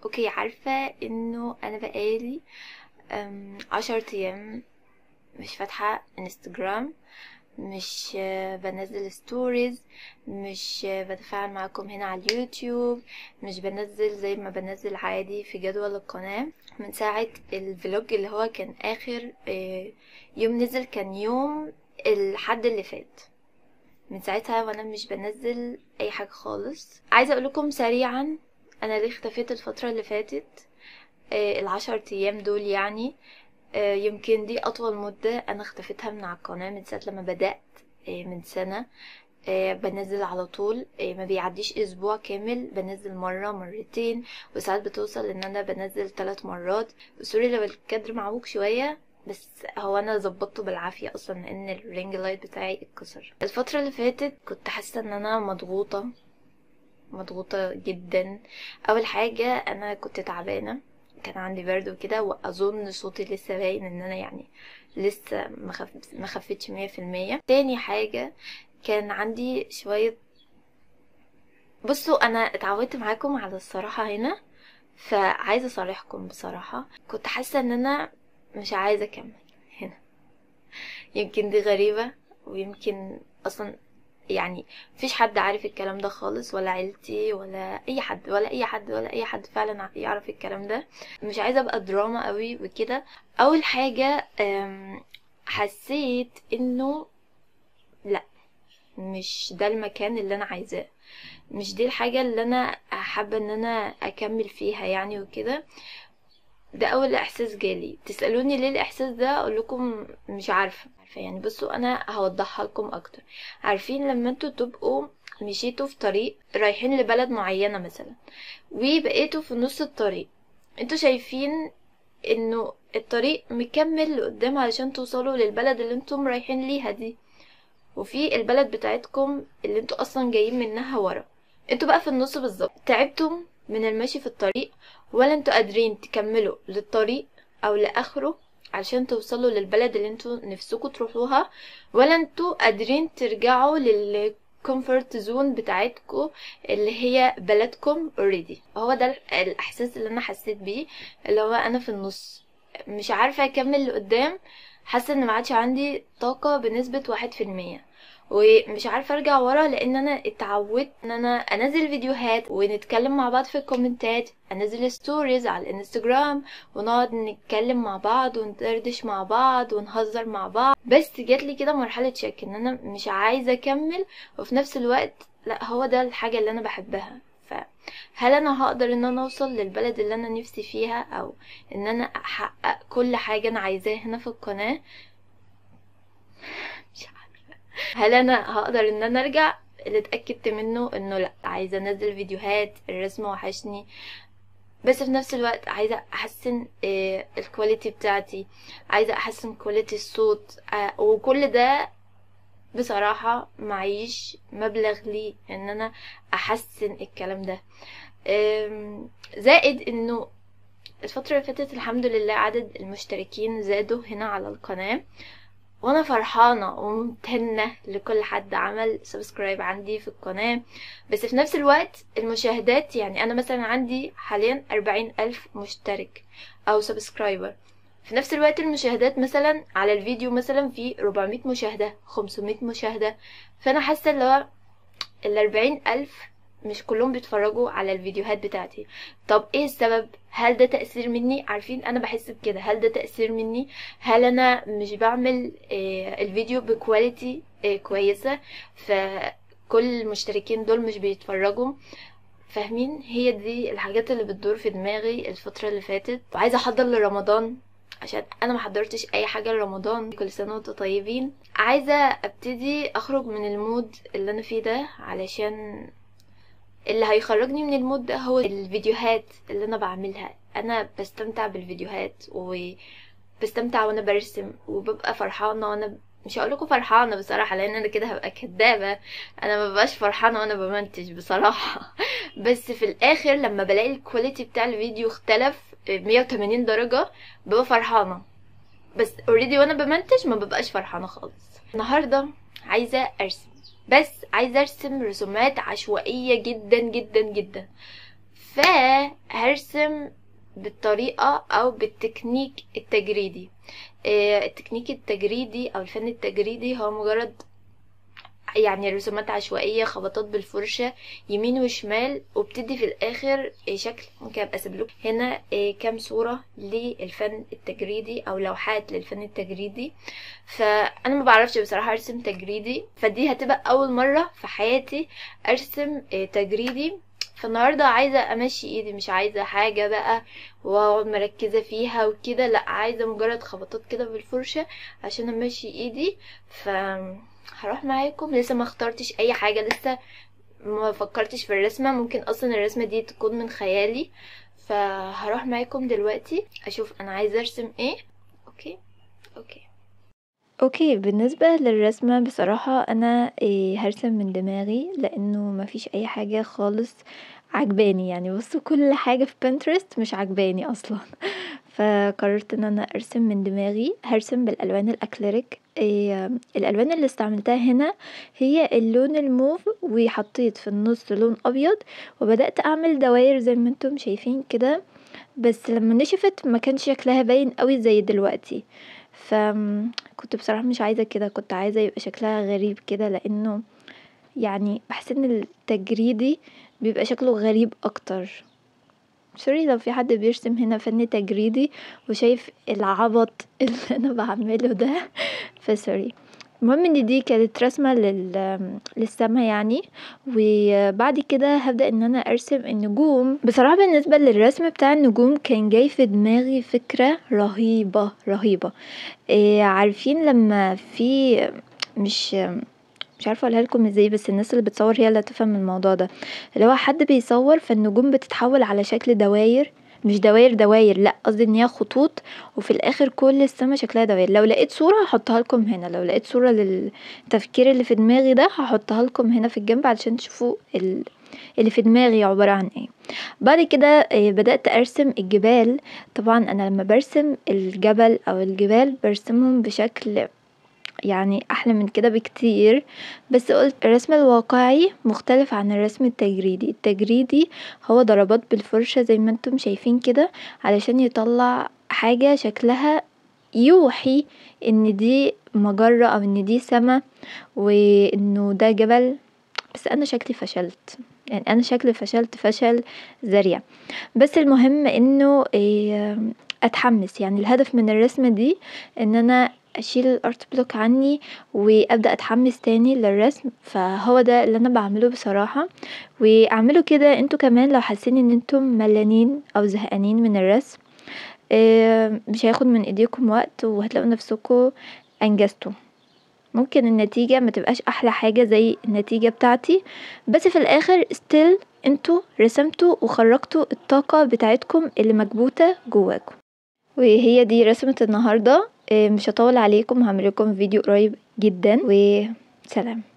اوكي عارفة انه انا بقالي أم، عشر ايام مش فاتحة انستجرام مش آه، بنزل ستوريز مش آه، بتفاعل معاكم هنا على اليوتيوب مش بنزل زي ما بنزل عادي في جدول القناة من ساعة الفلوج اللي هو كان اخر آه، يوم نزل كان يوم الحد اللي فات من ساعتها وانا مش بنزل اي حاجة خالص عايزة اقولكم سريعا انا ليه اختفيت الفترة اللي فاتت آه، العشر ايام دول يعني آه، يمكن دي اطول مدة انا اختفيتها من على القناة من ساعة لما بدأت آه، من سنة آه، بنزل على طول آه، ما بيعديش اسبوع كامل بنزل مرة مرتين وساعات بتوصل ان انا بنزل ثلاث مرات سوري لو الكادر معوج شوية بس هو انا ظبطته بالعافية اصلا لان الرينج لايت بتاعي اتكسر الفترة اللي فاتت كنت حاسة ان انا مضغوطة مضغوطة جدا اول حاجة انا كنت تعبانة كان عندي برد وكده واظن صوتي لسه باين ان انا يعني لسه ما خف- ما خفتش مية في المية تاني حاجة كان عندي شوية بصوا انا اتعودت معاكم على الصراحة هنا فعايزة اصارحكم بصراحة كنت حاسة ان انا مش عايزة اكمل هنا يمكن دي غريبة ويمكن اصلا يعني مفيش حد عارف الكلام ده خالص ولا عيلتي ولا اي حد ولا اي حد ولا اي حد فعلا يعرف الكلام ده مش عايزه ابقى دراما قوي وكده اول حاجه أم، حسيت انه لا مش ده المكان اللي انا عايزاه مش دي الحاجه اللي انا حابه ان انا اكمل فيها يعني وكده ده اول احساس جالي تسالوني ليه الاحساس ده اقول لكم مش عارفه عارفه يعني بصوا انا هوضحها لكم اكتر عارفين لما انتوا تبقوا مشيتوا في طريق رايحين لبلد معينه مثلا وبقيتوا في نص الطريق انتوا شايفين انه الطريق مكمل لقدام علشان توصلوا للبلد اللي انتم رايحين ليها دي وفي البلد بتاعتكم اللي انتوا اصلا جايين منها ورا انتوا بقى في النص بالظبط تعبتم من المشي في الطريق ولا انتوا قادرين تكملوا للطريق او لاخره علشان توصلوا للبلد اللي انتوا نفسكم تروحوها ولا انتوا قادرين ترجعوا للكومفورت زون بتاعتكم اللي هي بلدكم اوريدي هو ده ال- الاحساس اللي انا حسيت بيه اللي هو انا في النص مش عارفه اكمل لقدام حاسه ان ما عادش عندي طاقه بنسبه واحد في المية ومش عارفه ارجع ورا لان انا اتعودت ان انا انزل فيديوهات ونتكلم مع بعض في الكومنتات انزل ستوريز على الانستجرام ونقعد نتكلم مع بعض وندردش مع بعض ونهزر مع بعض بس جاتلي كده مرحله شك ان انا مش عايزه اكمل وفي نفس الوقت لا هو ده الحاجه اللي انا بحبها فهل انا هقدر ان انا اوصل للبلد اللي انا نفسي فيها او ان انا احقق كل حاجه انا عايزاها هنا في القناه مش عارفه هل انا هقدر ان انا ارجع اللي اتاكدت منه انه لا عايزه انزل فيديوهات الرسم وحشني بس في نفس الوقت عايزه احسن آه، الكواليتي بتاعتي عايزه احسن كواليتي الصوت آه، وكل ده بصراحة معيش مبلغ لي ان انا احسن الكلام ده أم، زائد انه الفترة اللي فاتت الحمد لله عدد المشتركين زادوا هنا على القناة وانا فرحانة وممتنة لكل حد عمل سبسكرايب عندي في القناة بس في نفس الوقت المشاهدات يعني انا مثلا عندي حاليا أربعين الف مشترك او سبسكرايبر في نفس الوقت المشاهدات مثلا على الفيديو مثلا في 400 مشاهدة 500 مشاهدة فانا حاسة اللي هو ال 40 ألف مش كلهم بيتفرجوا على الفيديوهات بتاعتي طب ايه السبب هل ده تأثير مني عارفين انا بحس بكده هل ده تأثير مني هل انا مش بعمل آه، الفيديو بكواليتي آه، كويسة فكل المشتركين دول مش بيتفرجوا فاهمين هي دي الحاجات اللي بتدور في دماغي الفترة اللي فاتت وعايزة احضر لرمضان عشان انا ما حضرتش اي حاجه لرمضان كل سنه وانتم طيبين عايزه ابتدي اخرج من المود اللي انا فيه ده علشان اللي هيخرجني من المود ده هو الفيديوهات اللي انا بعملها انا بستمتع بالفيديوهات وبستمتع وانا برسم وببقى فرحانه وانا مش هقول لكم فرحانه بصراحه لان انا كده هبقى كدابه انا ما ببقاش فرحانه وانا بمنتج بصراحه بس في الاخر لما بلاقي الكواليتي بتاع الفيديو اختلف 180 درجه ببقى فرحانه بس اوريدي وانا بمنتج ما ببقاش فرحانه خالص النهارده عايزه ارسم بس عايزه ارسم رسومات عشوائيه جدا جدا جدا فهرسم بالطريقة او بالتكنيك التجريدي آه، التكنيك التجريدي او الفن التجريدي هو مجرد يعني رسومات عشوائية خبطات بالفرشة يمين وشمال وبتدي في الاخر شكل ممكن ابقى اسيب هنا آه، كام صورة للفن التجريدي او لوحات للفن التجريدي فانا ما بعرفش بصراحة ارسم تجريدي فدي هتبقى اول مرة في حياتي ارسم آه، تجريدي فالنهاردة عايزة امشي ايدي مش عايزة حاجة بقى واقعد مركزة فيها وكده لا عايزة مجرد خبطات كده بالفرشة عشان امشي ايدي ف هروح معاكم لسه ما اخترتش اي حاجة لسه ما فكرتش في الرسمة ممكن اصلا الرسمة دي تكون من خيالي فهروح معاكم دلوقتي اشوف انا عايزة ارسم ايه اوكي اوكي اوكي بالنسبة للرسمة بصراحة انا إيه هرسم من دماغي لانه ما فيش اي حاجة خالص عجباني يعني بصوا كل حاجة في بنترست مش عجباني اصلا فقررت ان انا ارسم من دماغي هرسم بالالوان الاكليريك إيه الالوان اللي استعملتها هنا هي اللون الموف وحطيت في النص لون ابيض وبدات اعمل دواير زي ما انتم شايفين كده بس لما نشفت ما كانش شكلها باين قوي زي دلوقتي ف كنت بصراحه مش عايزه كده كنت عايزه يبقى شكلها غريب كده لانه يعني بحس ان التجريدي بيبقى شكله غريب اكتر سوري لو في حد بيرسم هنا فن تجريدي وشايف العبط اللي انا بعمله ده فسوري المهم ان دي كانت رسمة لل... للسما يعني وبعد كده هبدأ ان انا ارسم النجوم بصراحة بالنسبة للرسم بتاع النجوم كان جاي في دماغي فكرة رهيبة رهيبة إيه عارفين لما في مش مش عارفه اقولها لكم ازاي بس الناس اللي بتصور هي اللي هتفهم الموضوع ده اللي هو حد بيصور فالنجوم بتتحول على شكل دواير مش دواير دواير لا قصدي ان هي خطوط وفي الاخر كل السما شكلها دواير لو لقيت صوره هحطها لكم هنا لو لقيت صوره للتفكير اللي في دماغي ده هحطها لكم هنا في الجنب علشان تشوفوا اللي في دماغي عبارة عن ايه بعد كده آه، بدأت ارسم الجبال طبعا انا لما برسم الجبل او الجبال برسمهم بشكل يعني احلى من كده بكتير بس قلت الرسم الواقعي مختلف عن الرسم التجريدي التجريدي هو ضربات بالفرشة زي ما انتم شايفين كده علشان يطلع حاجة شكلها يوحي ان دي مجرة او ان دي سما وانه ده جبل بس انا شكلي فشلت يعني انا شكلي فشلت فشل ذريع بس المهم انه إيه، اتحمس يعني الهدف من الرسمة دي ان انا اشيل الارت بلوك عني وابدا اتحمس تاني للرسم فهو ده اللي انا بعمله بصراحه واعملوا كده انتوا كمان لو حاسين ان انتم ملانين او زهقانين من الرسم آه، مش هياخد من ايديكم وقت وهتلاقوا نفسكم انجزتوا ممكن النتيجة ما تبقاش احلى حاجة زي النتيجة بتاعتي بس في الاخر ستيل انتوا رسمتوا وخرجتوا الطاقة بتاعتكم اللي مكبوتة جواكم وهي دي رسمة النهاردة آه، مش هطول عليكم هعمل لكم فيديو قريب جدا وسلام